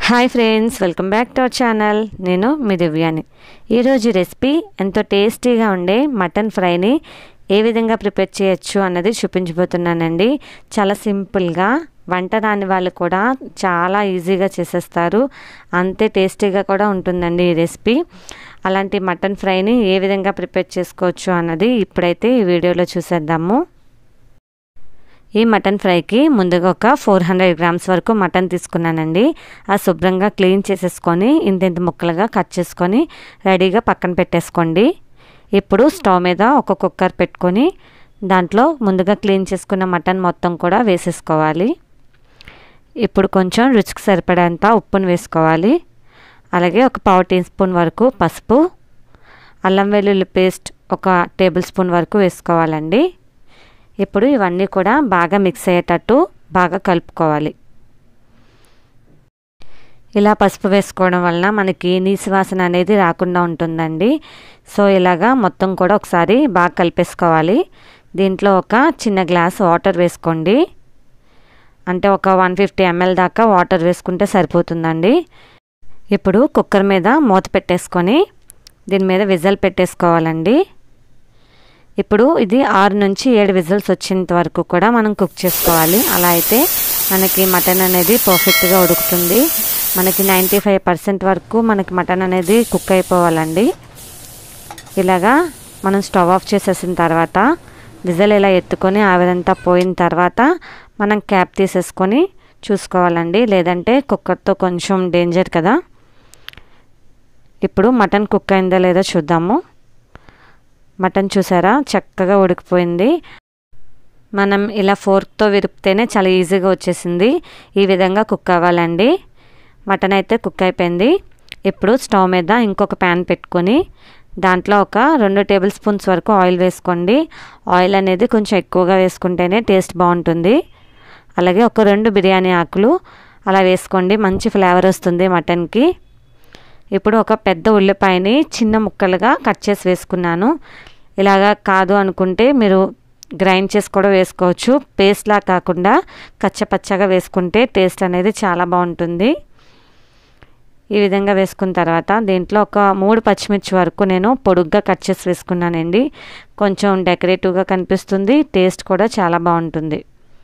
hi friends welcome back to our channel నేను మీ దివ్యాని ఈరోజు రెసిపీ ఎంతో టేస్టీగా ఉండే మటన్ ఫ్రైని ఏ విధంగా ప్రిపేర్ చేయొచ్చు అన్నది చూపించబోతున్నానండి చాలా సింపుల్గా వంట రాని వాళ్ళు కూడా చాలా ఈజీగా చేసేస్తారు అంతే టేస్టీగా కూడా ఉంటుందండి ఈ రెసిపీ అలాంటి మటన్ ఫ్రైని ఏ విధంగా ప్రిపేర్ చేసుకోవచ్చు అన్నది ఇప్పుడైతే ఈ వీడియోలో చూసేద్దాము ఈ మటన్ ఫ్రైకి ముందుగా ఒక ఫోర్ హండ్రెడ్ గ్రామ్స్ వరకు మటన్ తీసుకున్నానండి ఆ శుభ్రంగా క్లీన్ చేసేసుకొని ఇంతింత ముక్కలుగా కట్ చేసుకొని రెడీగా పక్కన పెట్టేసుకోండి ఇప్పుడు స్టవ్ మీద ఒక కుక్కర్ పెట్టుకొని దాంట్లో ముందుగా క్లీన్ చేసుకున్న మటన్ మొత్తం కూడా వేసేసుకోవాలి ఇప్పుడు కొంచెం రుచికి సరిపడేంత ఉప్పును వేసుకోవాలి అలాగే ఒక పావు టీ స్పూన్ వరకు పసుపు అల్లం వెల్లుల్లి పేస్ట్ ఒక టేబుల్ స్పూన్ వరకు వేసుకోవాలండి ఇప్పుడు ఇవన్నీ కూడా బాగా మిక్స్ అయ్యేటట్టు బాగా కలుపుకోవాలి ఇలా పసుపు వేసుకోవడం వలన మనకి నీసు వాసన అనేది రాకుండా ఉంటుందండి సో ఇలాగా మొత్తం కూడా ఒకసారి బాగా కలిపేసుకోవాలి దీంట్లో ఒక చిన్న గ్లాస్ వాటర్ వేసుకోండి అంటే ఒక వన్ ఫిఫ్టీ ఎంఎల్ దాకా వాటర్ వేసుకుంటే సరిపోతుందండి ఇప్పుడు కుక్కర్ మీద మూత పెట్టేసుకొని దీని మీద విజల్ పెట్టేసుకోవాలండి ఇప్పుడు ఇది ఆరు నుంచి ఏడు విజిల్స్ వచ్చేంత వరకు కూడా మనం కుక్ చేసుకోవాలి అలా అయితే మనకి మటన్ అనేది పర్ఫెక్ట్గా ఉడుకుతుంది మనకి నైంటీ ఫైవ్ పర్సెంట్ వరకు మనకి మటన్ అనేది కుక్ అయిపోవాలండి ఇలాగా మనం స్టవ్ ఆఫ్ చేసేసిన తర్వాత విజల్ ఇలా ఎత్తుకొని ఆవిరంతా పోయిన తర్వాత మనం క్యాప్ తీసేసుకొని చూసుకోవాలండి లేదంటే కుక్కర్తో కొంచెం డేంజర్ కదా ఇప్పుడు మటన్ కుక్ అయిందో లేదో చూద్దాము మటన్ చూసారా చక్కగా ఉడికిపోయింది మనం ఇలా ఫోర్క్తో విరిపితేనే చాలా ఈజీగా వచ్చేసింది ఈ విధంగా కుక్ అవ్వాలండి మటన్ అయితే కుక్ అయిపోయింది ఇప్పుడు స్టవ్ మీద ఇంకొక ప్యాన్ పెట్టుకొని దాంట్లో ఒక రెండు టేబుల్ స్పూన్స్ వరకు ఆయిల్ వేసుకోండి ఆయిల్ అనేది కొంచెం ఎక్కువగా వేసుకుంటేనే టేస్ట్ బాగుంటుంది అలాగే ఒక రెండు బిర్యానీ ఆకులు అలా వేసుకోండి మంచి ఫ్లేవర్ వస్తుంది మటన్కి ఇప్పుడు ఒక పెద్ద ఉల్లిపాయని చిన్న ముక్కలుగా కట్ చేసి వేసుకున్నాను ఇలాగా కాదు అనుకుంటే మీరు గ్రైండ్ చేసి కూడా వేసుకోవచ్చు పేస్ట్లా కాకుండా కచ్చపచ్చగా వేసుకుంటే టేస్ట్ అనేది చాలా బాగుంటుంది ఈ విధంగా వేసుకున్న తర్వాత దీంట్లో ఒక మూడు పచ్చిమిర్చి వరకు నేను పొడుగ్గా కట్ చేసి వేసుకున్నానండి కొంచెం డెకరేటివ్గా కనిపిస్తుంది టేస్ట్ కూడా చాలా బాగుంటుంది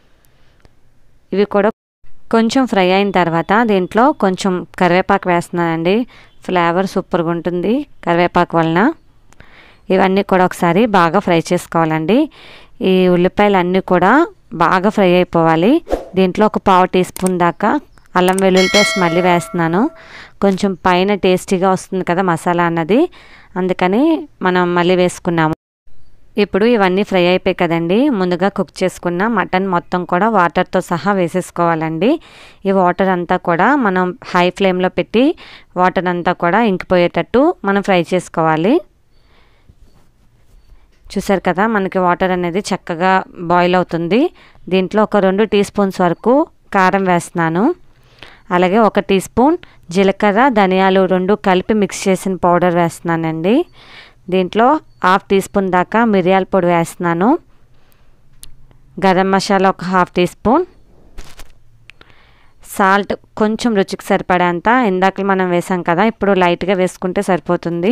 ఇవి కూడా కొంచెం ఫ్రై అయిన తర్వాత దీంట్లో కొంచెం కరివేపాకు వేస్తున్నానండి ఫ్లేవర్ సూపర్గా ఉంటుంది కరివేపాకు వలన ఇవన్నీ కూడా ఒకసారి బాగా ఫ్రై చేసుకోవాలండి ఈ ఉల్లిపాయలు అన్నీ కూడా బాగా ఫ్రై అయిపోవాలి దీంట్లో ఒక పావు టీ స్పూన్ దాకా అల్లం వెల్లుల్లి పేస్ట్ మళ్ళీ వేస్తున్నాను కొంచెం పైన టేస్టీగా వస్తుంది కదా మసాలా అన్నది అందుకని మనం మళ్ళీ వేసుకున్నాము ఇప్పుడు ఇవన్నీ ఫ్రై అయిపోయాయి కదండి ముందుగా కుక్ చేసుకున్న మటన్ మొత్తం కూడా వాటర్తో సహా వేసేసుకోవాలండి ఈ వాటర్ అంతా కూడా మనం హై ఫ్లేమ్లో పెట్టి వాటర్ అంతా కూడా ఇంకిపోయేటట్టు మనం ఫ్రై చేసుకోవాలి చూసారు కదా మనకి వాటర్ అనేది చక్కగా బాయిల్ అవుతుంది దీంట్లో ఒక రెండు టీ స్పూన్స్ వరకు కారం వేస్తున్నాను అలాగే ఒక టీ స్పూన్ జీలకర్ర ధనియాలు రెండు కలిపి మిక్స్ చేసిన పౌడర్ వేస్తున్నానండి దీంట్లో హాఫ్ టీ స్పూన్ దాకా మిరియాల పొడి వేస్తున్నాను గరం మసాలా ఒక హాఫ్ టీ స్పూన్ సాల్ట్ కొంచెం రుచికి సరిపడేంత ఇందాక మనం వేసాం కదా ఇప్పుడు లైట్గా వేసుకుంటే సరిపోతుంది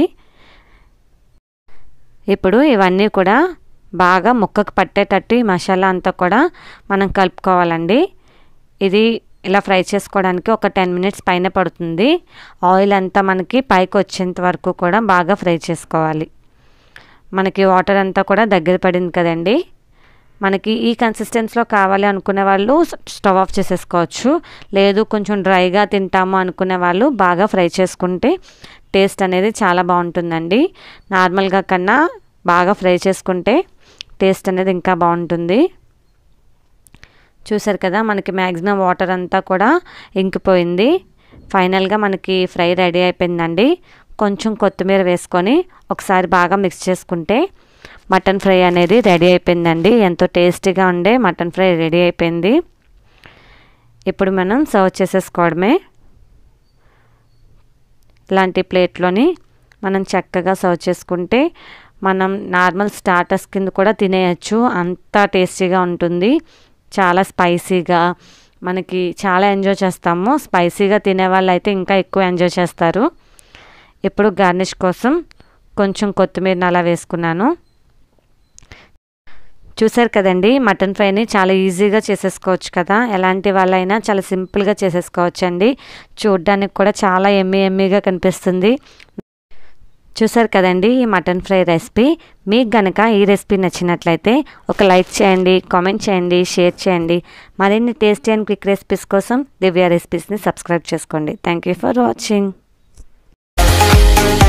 ఇప్పుడు ఇవన్నీ కూడా బాగా ముక్కకు పట్టేటట్టు ఈ మసాలా అంతా కూడా మనం కలుపుకోవాలండి ఇది ఇలా ఫ్రై చేసుకోవడానికి ఒక టెన్ మినిట్స్ పైన పడుతుంది ఆయిల్ అంతా మనకి పైకి వచ్చేంత వరకు కూడా బాగా ఫ్రై చేసుకోవాలి మనకి వాటర్ అంతా కూడా దగ్గర పడింది కదండి మనకి ఈ కన్సిస్టెన్సీలో కావాలి అనుకునే వాళ్ళు స్టవ్ ఆఫ్ చేసేసుకోవచ్చు లేదు కొంచెం డ్రైగా తింటాము అనుకునే వాళ్ళు బాగా ఫ్రై చేసుకుంటే టేస్ట్ అనేది చాలా బాగుంటుందండి నార్మల్గా కన్నా బాగా ఫ్రై చేసుకుంటే టేస్ట్ అనేది ఇంకా బాగుంటుంది చూసారు కదా మనకి మ్యాక్సిమం వాటర్ అంతా కూడా ఇంకిపోయింది ఫైనల్గా మనకి ఫ్రై రెడీ అయిపోయిందండి కొంచెం కొత్తిమీర వేసుకొని ఒకసారి బాగా మిక్స్ చేసుకుంటే మటన్ ఫ్రై అనేది రెడీ అయిపోయిందండి ఎంతో టేస్టీగా ఉండే మటన్ ఫ్రై రెడీ అయిపోయింది ఇప్పుడు మనం సర్వ్ చేసేసుకోవడమే ఇలాంటి ప్లేట్లోని మనం చక్కగా సర్వ్ చేసుకుంటే మనం నార్మల్ స్టార్టర్స్ కింద కూడా తినేయచ్చు అంత టేస్టీగా ఉంటుంది చాలా స్పైసీగా మనకి చాలా ఎంజాయ్ చేస్తాము స్పైసీగా తినే వాళ్ళు అయితే ఇంకా ఎక్కువ ఎంజాయ్ చేస్తారు ఇప్పుడు గార్నిష్ కోసం కొంచెం కొత్తిమీరని అలా వేసుకున్నాను చూసారు కదండి మటన్ ఫ్రైని చాలా ఈజీగా చేసేసుకోవచ్చు కదా ఎలాంటి వాళ్ళైనా చాలా సింపుల్గా చేసేసుకోవచ్చు అండి చూడ్డానికి కూడా చాలా ఎమ్మి ఎమ్మిగా కనిపిస్తుంది చూసారు కదండి ఈ మటన్ ఫ్రై రెసిపీ మీకు గనక ఈ రెసిపీ నచ్చినట్లయితే ఒక లైక్ చేయండి కామెంట్ చేయండి షేర్ చేయండి మరిన్ని టేస్టీ అండ్ క్విక్ రెసిపీస్ కోసం దివ్య రెసిపీస్ని సబ్స్క్రైబ్ చేసుకోండి థ్యాంక్ యూ ఫర్ వాచింగ్